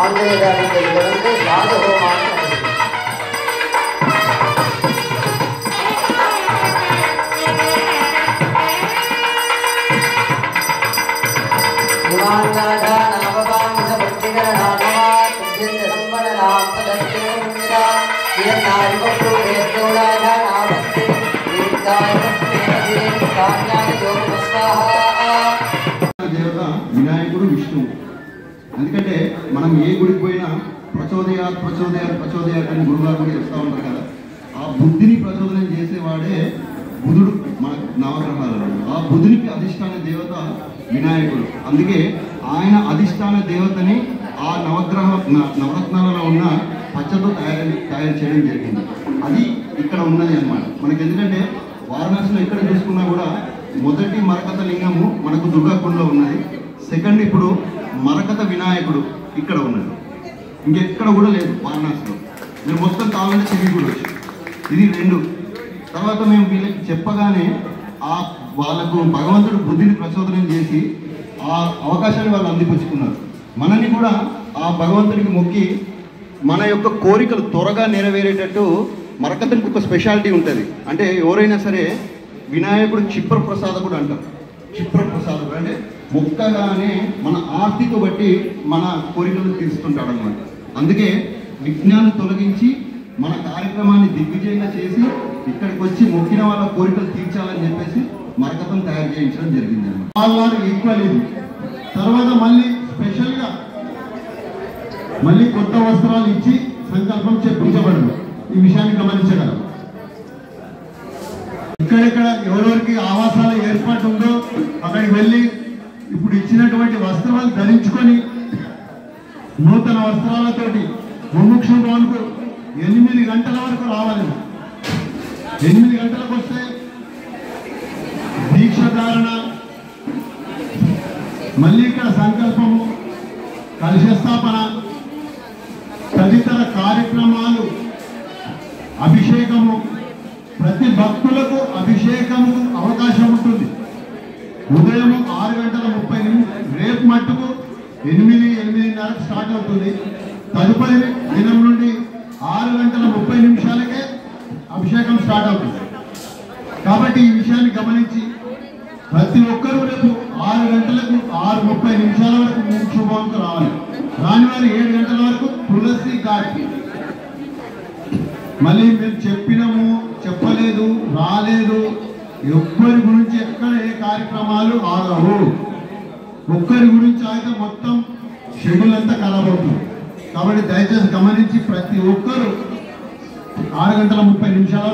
ఆంజనేయ గారికి తెలియదంటే రాజహోమాన్ని అడిగింది దేవత వినాయకుడు విష్ణువు ఎందుకంటే మనం ఏ గుడికి పోయినా ప్రచోదయాత్ ప్రచోదయాత్ ప్రచోదయాత్ అని గురుగారు కూడా చెప్తా ఉంటారు కదా ఆ బుద్ధిని ప్రచోదనం చేసేవాడే బుధుడు మన నవగ్రహాలలో ఆ బుధునికి అధిష్టాన దేవత వినాయకుడు అందుకే ఆయన అధిష్టాన దేవతని ఆ నవగ్రహ న- నవరత్నాలలో ఉన్న పచ్చతో తయారు తయారు చేయడం జరిగింది అది ఇక్కడ ఉన్నది అన్నమాట మనకి ఎందుకంటే వారణాసిలో ఎక్కడ చూసుకున్నా కూడా మొదటి మరకత లింగము మనకు దుర్గాకుండలో ఉన్నది సెకండ్ ఇప్పుడు మరకత వినాయకుడు ఇక్కడ ఉన్నది ఇంకెక్కడ కూడా లేదు వారణాసిలో మీరు మొత్తం కావాలంటే తిరిగి కూడా వచ్చు ఇది రెండు తర్వాత మేము వీళ్ళకి చెప్పగానే ఆ వాళ్ళకు భగవంతుడు బుద్ధిని ప్రచోదనం చేసి ఆ అవకాశాన్ని వాళ్ళు అందిపుచ్చుకున్నారు మనని కూడా ఆ భగవంతుడికి మొక్కి మన యొక్క కోరికలు త్వరగా నెరవేరేటట్టు మరకతనికి ఒక స్పెషాలిటీ ఉంటుంది అంటే ఎవరైనా సరే వినాయకుడు క్షిప్ర ప్రసాదకుడు అంటారు క్షిప్ర ప్రసాదకుడు అంటే మొక్కగానే మన ఆర్తిక బట్టి మన కోరికలు తీరుస్తుంటాడు అనమాట అందుకే విజ్ఞానం తొలగించి మన కార్యక్రమాన్ని దిగ్విజయంగా చేసి ఇక్కడికి వచ్చి మొక్కిన వాళ్ళ కోరికలు తీర్చాలని చెప్పేసి మరకతం తయారు చేయించడం జరిగింది అన్నమాట వాళ్ళవారు ఈక్వల్ ఇది తర్వాత మళ్ళీ స్పెషల్గా మళ్ళీ కొత్త వస్త్రాలు ఇచ్చి సంకల్పం చెప్పించబడదు ఈ విషయాన్ని గమనించగలం ఇక్కడెక్కడ ఎవరెవరికి ఆవాసాల ఏర్పాటు ఉందో అక్కడికి వెళ్ళి ఇప్పుడు ఇచ్చినటువంటి వస్త్రాలు ధరించుకొని నూతన వస్త్రాలతోటి ముముక్షం భవన్కు ఎనిమిది గంటల వరకు రావాలి ఎనిమిది గంటలకు వస్తే దీక్ష ధారణ మళ్ళీ ఇక్కడ సంకల్పము కలుష స్థాపన తదితర కార్యక్రమాలు అభిషేకము ప్రతి భక్తులకు అభిషేకము అవకాశం ఉంటుంది ఉదయం ఆరు గంటల ముప్పై నిమిషం రేపు మట్టుకు ఎనిమిది ఎనిమిదిన్నరకు స్టార్ట్ అవుతుంది తదుపరి దినం నుండి ఆరు గంటల ముప్పై నిమిషాలకే అభిషేకం స్టార్ట్ అవుతుంది కాబట్టి ఈ విషయాన్ని గమనించి ప్రతి ఒక్కరూ రేపు ఆరు గంటలకు ఆరు ముప్పై నిమిషాల వరకు మేము శుభవంతు రావాలి రాని వారు ఏడు గంటల వరకు తులసి ఘాట్ మళ్ళీ మేము చెప్పినాము చెప్పలేదు రాలేదు ఎవ్వరి గురించి ఎక్కడ ఏ కార్యక్రమాలు ఆగవు ఒక్కరి గురించి అయితే మొత్తం షెడ్యూల్ అంతా ఖరాబ్ అవుతుంది కాబట్టి దయచేసి గమనించి ప్రతి ఒక్కరూ ఆరు గంటల ముప్పై నిమిషాల